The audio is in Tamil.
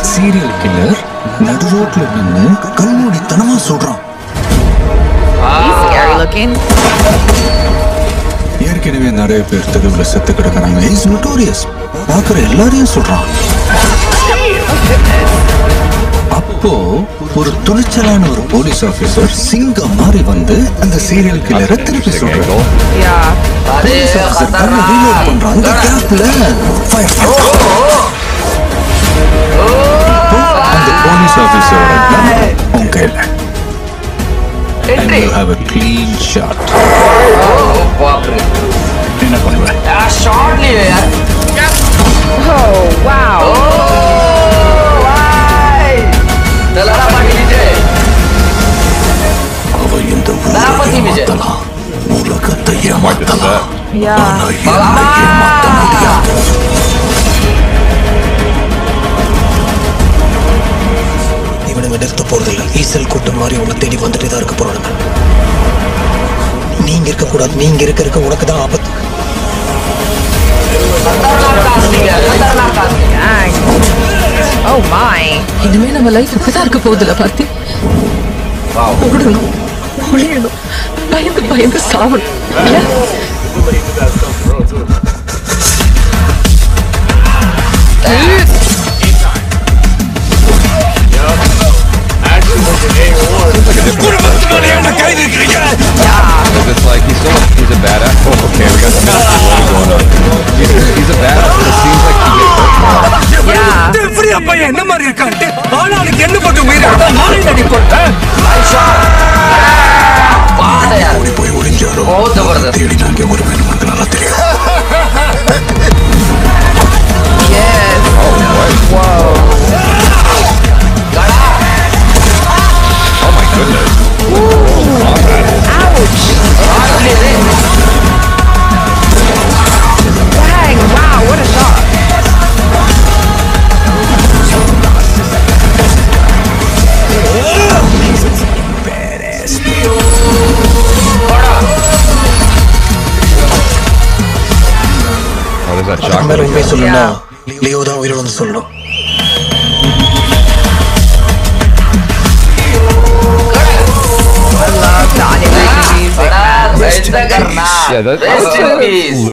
சீரியல் கில்லர் நடு ரோட்ல நின்னு கண்மூடித்தனமா சொல்றான் He's scary looking. ஏற்கனவே நிறைய பேர் தெருவில் செத்து கிடக்குறாங்க இஸ் நோட்டோரியஸ் பார்க்குற எல்லாரையும் சொல்றான் அப்போ ஒரு துணிச்சலான ஒரு போலீஸ் ஆபீசர் சிங்கம் மாதிரி வந்து அந்த சீரியல் கில்லரை திருப்பி சொல்றாரு Yeah. போலீஸ் ஆபீசர் கண்ணை ரீலோட் பண்றான் அந்த கேப்ல ஃபயர் அந்த போலீஸ் ஆபீசரோட gun உன் கையில and you have a clean shot என்ன பண்ணுவேன் Oh, wow. அவ இந்த ஊரை ஏமாத்தலாம் உலகத்தை ஏமாத்தலாம் Yeah. ஆனா என்னை ஏமாத்த முடியாது இவனுங்க நிறுத்த போறதில்ல ஈசல் கூட்டம் மாதிரி உன்னை தேடி வந்துட்டு தான் இருக்க போறானுங்க நீங்க இருக்க கூடாது நீங்க இருக்க இருக்க உனக்கு தான் ஆபத்து Dang. Oh, my. இனிமே நம்ம லைஃப் இப்படிதான் இருக்க போகுதுல பார்த்தி ஓடணும் ஒளியணும் பயந்து பயந்து சாவணும் இல்ல? It's like he's still he's a badass. Oh, okay, we got some mystery going on. He's, he's a badass, but it seems like he gets hurt more. Yeah. ஃப்ரீயா பையன் என்ன மாதிரி இருக்கான்ட்டு ஆளாளுக்கு என்ன போட்டு உயிரை எடுத்தா நானே நடி போட்டேன் ஓடி போய் ஒளிஞ்சாலும் தேடி நாங்க ஒரு வேணும் உனக்கு நல்லா தெரியும் Yes. Whoa. Oh my goodness. Dang. Wow. What a shot. Oh, there's that அதுக்கு மேல chocolate. உண்மையை சொல்லணும்னா லியோ தான் உயிரோட வந்து சொல்லணும் I love the animated music, man. Yeah, that,